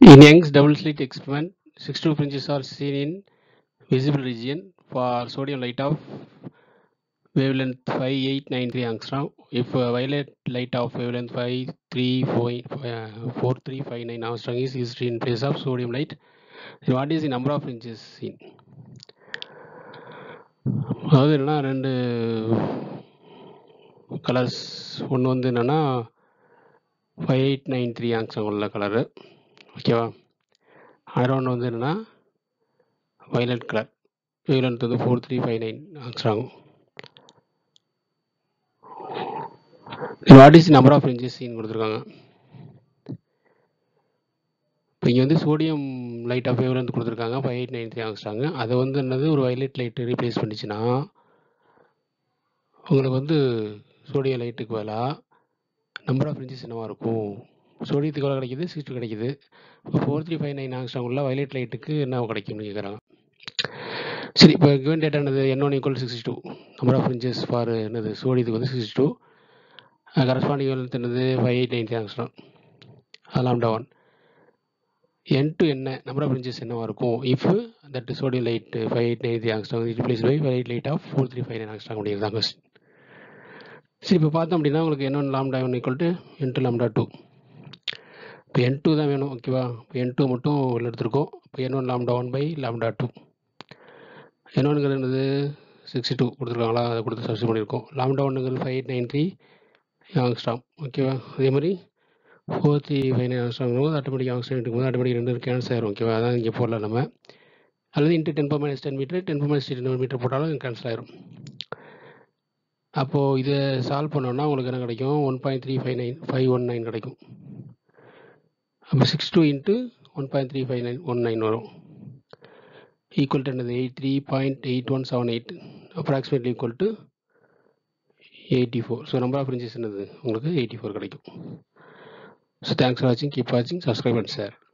In Young's double slit experiment, 62 fringes are seen in visible region for sodium light of wavelength 5893 angstrom. If uh, violet light of wavelength 534359 angstrom is used in place of sodium light, then what is the number of fringes seen? அதாவது என்னன்னா ரெண்டு colours ஒன்று வந்து என்னென்னா five eight nine three angstrom உள்ள colour ஓகேவா other ஒன்று வந்து என்னென்னா வயலட் கலர் வேவ்லென்த் வந்து four three five nine angstrom what is number of inches seen கொடுத்துருக்காங்க இப்போ இங்கே வந்து சோடியம் லைட் ஆஃப் வேவ்லென்த் கொடுத்துருக்காங்க five eight nine three angstrom அதை வந்து என்னது ஒரு வயலட் லைட் ரீப்ளேஸ் பண்ணிச்சுன்னா உங்களுக்கு வந்து சோடியம் லைட்டுக்கு பதிலாக நம்பர் ஆஃப் இன்ச்சஸ் என்னவா இருக்கும் சோடியத்துக்கு எவ்வளோ கிடைக்குது சிக்ஸ்டி கிடைக்குது இப்போ four three five nine angstrom உள்ள வயலட் லைட்டுக்கு என்ன கிடைக்கும்னு கேட்குறாங்க சரி இப்போ கிவன் டேட்டா என்னது N one equal sixty two number of inches for என்னது சோடியத்துக்கு வந்து சிக்ஸ்டி டூ கரஸ்பாண்டிங் வந்து என்னது five eight nine three angstrom lambda one N two என்ன நம்பர் ஆஃப் இன்ச்சஸ் என்னவா இருக்கும் if that sodium light five eight nine three angstrom replace by five eight light of four three five nine angstrom அப்படிங்கிறது question சரி இப்போ பார்த்தோம் அப்படின்னா உங்களுக்கு N one lambda one equal to N two lambda two இப்போ N two தான் வேணும் ஓகேவா இப்போ என் டூ மட்டும் உள்ள எடுத்துருக்கோம் இப்போ n one lambda one by lambda two n ஒன்னுங்கிறது என்னது சிக்ஸ்டி டூ கொடுத்துருக்காங்களா அதை கொடுத்து சப்ஸ்ட் பண்ணியிருக்கோம் லாம்டா ஒன்றுங்கிறது five eight nine three angstrom ஓகேவா அதே மாதிரி four three five nine angstrom போது ஆட்டோமேட்டிக் ஆங்ஸ்டாம் இருக்கும்போது ஆட்டோமேட்டிக் ரெண்டு கேன்சல் ஆயிரும் ஓகேவா அதான் இங்கே போடல நம்ம அல்லது into ten power minus ten metre ten power minus ten metre போட்டாலும் கேன்சல் ஆயிரும் அப்போது இதை சால்வ் பண்ணோன்னா உங்களுக்கு என்ன கிடைக்கும் one point three five nine five one nine கிடைக்கும் அப்போ six two into one point three five nine one nine வரும் ஈக்குவல் டு என்னது eight three point eight one seven eight approximately equal to eighty four so number of inches என்னது உங்களுக்கு eighty four கிடைக்கும் so thanks for வாட்சிங் keep வாட்சிங் subscribe and share